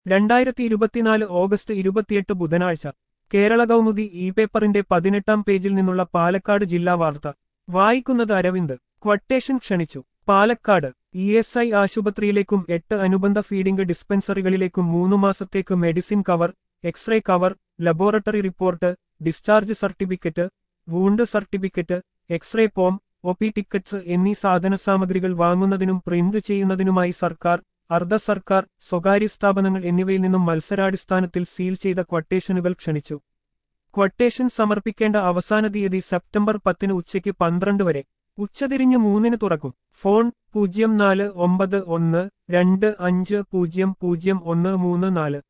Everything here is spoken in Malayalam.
രണ്ടായിരത്തി ഇരുപത്തിനാല് ഓഗസ്റ്റ് ഇരുപത്തിയെട്ട് ബുധനാഴ്ച കേരള കൗമുദി ഇ പേപ്പറിന്റെ പതിനെട്ടാം പേജിൽ നിന്നുള്ള പാലക്കാട് ജില്ലാ വാർത്ത വായിക്കുന്നത് അരവിന്ദ് ക്വട്ടേഷൻ ക്ഷണിച്ചു പാലക്കാട് ഇ എസ് ഐ ആശുപത്രിയിലേക്കും എട്ട് അനുബന്ധ ഫീഡിംഗ് ഡിസ്പെൻസറികളിലേക്കും മൂന്നു മാസത്തേക്ക് medicine cover x-ray cover laboratory report discharge certificate wound certificate x-ray form O P tickets എന്നീ സാധനസാമഗ്രികൾ വാങ്ങുന്നതിനും പ്രിന്റ് ചെയ്യുന്നതിനുമായി സർക്കാർ അർദ്ധ സർക്കാർ സ്വകാര്യ സ്ഥാപനങ്ങൾ എന്നിവയിൽ നിന്നും മത്സരാടിസ്ഥാനത്തിൽ സീൽ ചെയ്ത ക്വട്ടേഷനുകൾ ക്ഷണിച്ചു ക്വട്ടേഷൻ സമർപ്പിക്കേണ്ട അവസാന തീയതി സെപ്റ്റംബർ പത്തിന് ഉച്ചയ്ക്ക് പന്ത്രണ്ട് വരെ ഉച്ചതിരിഞ്ഞ് മൂന്നിന് തുറക്കും ഫോൺ പൂജ്യം നാല് ഒമ്പത് ഒന്ന് രണ്ട് അഞ്ച് പൂജ്യം പൂജ്യം ഒന്ന് മൂന്ന് നാല്